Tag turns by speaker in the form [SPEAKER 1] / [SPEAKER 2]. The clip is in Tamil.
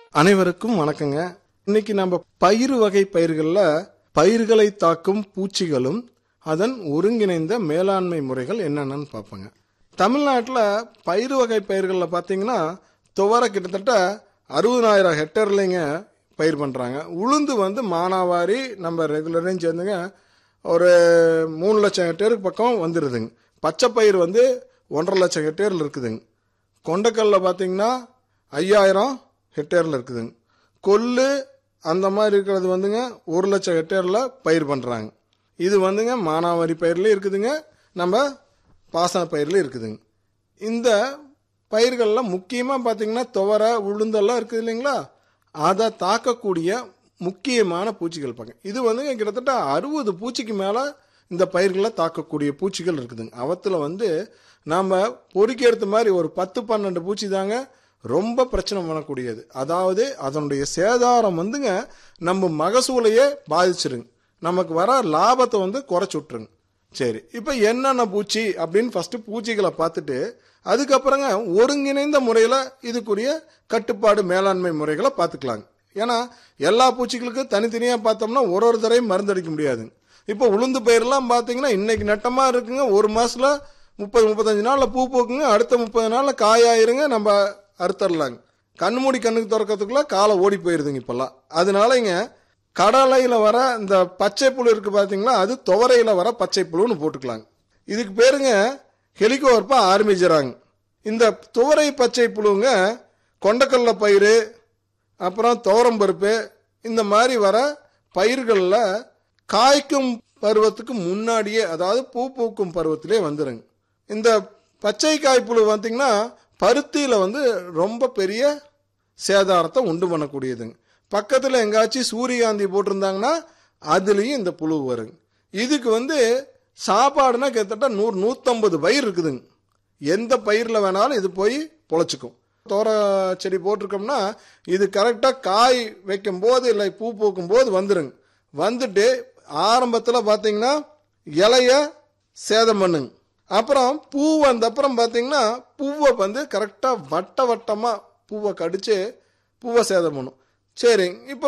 [SPEAKER 1] அனைவருக்கும் வணக்கங்க இன்னைக்கு நம்ம பயிர் வகை பயிர்களில் பயிர்களை தாக்கும் பூச்சிகளும் அதன் ஒருங்கிணைந்த மேலாண்மை முறைகள் என்னென்னு பார்ப்போங்க தமிழ்நாட்டில் பயிர் வகை பயிர்களில் பார்த்தீங்கன்னா துவரை கிட்டத்தட்ட அறுபதாயிரம் ஹெக்டர்லைங்க பயிர் பண்ணுறாங்க உளுந்து வந்து மானாவாரி நம்ம ரெகுலரையும் சேர்ந்துங்க ஒரு மூணு லட்சம் ஹெக்டேருக்கு பக்கம் வந்துடுதுங்க பச்சை பயிர் வந்து ஒன்றரை லட்சம் ஹெக்டேரில் இருக்குதுங்க கொண்டக்கல்ல பார்த்தீங்கன்னா ஐயாயிரம் ஹெக்டேரில் இருக்குதுங்க கொள்ளு அந்த மாதிரி இருக்கிறது வந்துங்க ஒரு லட்சம் ஹெக்டேரில் பயிர் பண்ணுறாங்க இது வந்துங்க மானாவாரி பயிர்லேயும் இருக்குதுங்க நம்ம பாசன பயிர்லேயும் இருக்குதுங்க இந்த பயிர்களில் முக்கியமாக பார்த்தீங்கன்னா துவரை உளுந்தெல்லாம் இருக்குது இல்லைங்களா அதை தாக்கக்கூடிய முக்கியமான பூச்சிகள் பார்க்க இது வந்துங்க கிட்டத்தட்ட அறுபது பூச்சிக்கு மேலே இந்த பயிர்களை தாக்கக்கூடிய பூச்சிகள் இருக்குதுங்க அவத்தில் வந்து நாம் பொறுக்கி மாதிரி ஒரு பத்து பன்னெண்டு பூச்சி தாங்க ரொம்ப பிரச்சனை பண்ணக்கூடியது அதாவது அதனுடைய சேதாரம் வந்துங்க நம்ம மகசூலையே பாதிச்சிருங்க நமக்கு வர லாபத்தை வந்து குறைச்சி விட்ருங்க சரி இப்போ என்னென்ன பூச்சி அப்படின்னு ஃபஸ்ட்டு பூச்சிகளை பார்த்துட்டு அதுக்கப்புறங்க ஒருங்கிணைந்த முறையில் இதுக்குரிய கட்டுப்பாடு மேலாண்மை முறைகளை பார்த்துக்கலாங்க ஏன்னா எல்லா பூச்சிகளுக்கும் தனித்தனியாக பார்த்தோம்னா ஒரு ஒரு தடவையும் மருந்தடிக்க முடியாதுங்க இப்போ உளுந்து பயிரெல்லாம் பார்த்தீங்கன்னா இன்னைக்கு நட்டமாக இருக்குங்க ஒரு மாதத்தில் முப்பது முப்பத்தஞ்சு நாளில் பூ பூக்குங்க அடுத்த முப்பது நாளில் காயாயிருங்க நம்ம அறுத்தரலாங்க கண்ணு மூடி கண்ணுக்கு திறக்கிறதுக்குள்ள காலை ஓடி போயிருதுங்க இப்போல்லாம் அதனாலங்க கடலையில் வர இந்த பச்சை புழு இருக்குது பார்த்தீங்களா அது துவரையில் வர பச்சை புழுன்னு போட்டுக்கலாங்க இதுக்கு பேருங்க ஹெலிகோவர்ப்பா ஆரம்பிச்சிடறாங்க இந்த துவரை பச்சை புழுங்க கொண்டக்கடலை பயிர் அப்புறம் துவரம்பருப்பு இந்த மாதிரி வர பயிர்களில் காய்க்கும் பருவத்துக்கு முன்னாடியே அதாவது பூ பூக்கும் பருவத்திலே வந்துடுங்க இந்த பச்சை காய்ப்புழு பார்த்தீங்கன்னா பருத்தியில் வந்து ரொம்ப பெரிய சேதாரத்தை உண்டு பண்ணக்கூடியதுங்க பக்கத்தில் எங்காச்சும் சூரியகாந்தி போட்டிருந்தாங்கன்னா அதுலேயும் இந்த புழு வருங்க இதுக்கு வந்து சாப்பாடுனா கிட்டத்தட்ட நூறு நூற்றம்பது பயிர் இருக்குதுங்க எந்த பயிரில் வேணாலும் இது போய் பொழைச்சிக்கும் தோர செடி போட்டிருக்கோம்னா இது கரெக்டாக காய் வைக்கும் போது இல்லை பூ பூக்கும் போது வந்துருங்க வந்துட்டு ஆரம்பத்தில் பார்த்தீங்கன்னா இலைய சேதம் பண்ணுங்க அப்புறம் பூ வந்த அப்புறம் பார்த்தீங்கன்னா பூவை வந்து கரெக்டாக வட்ட வட்டமாக பூவை கடிச்சு பூவை சேதம் பண்ணும் சரிங்க இப்போ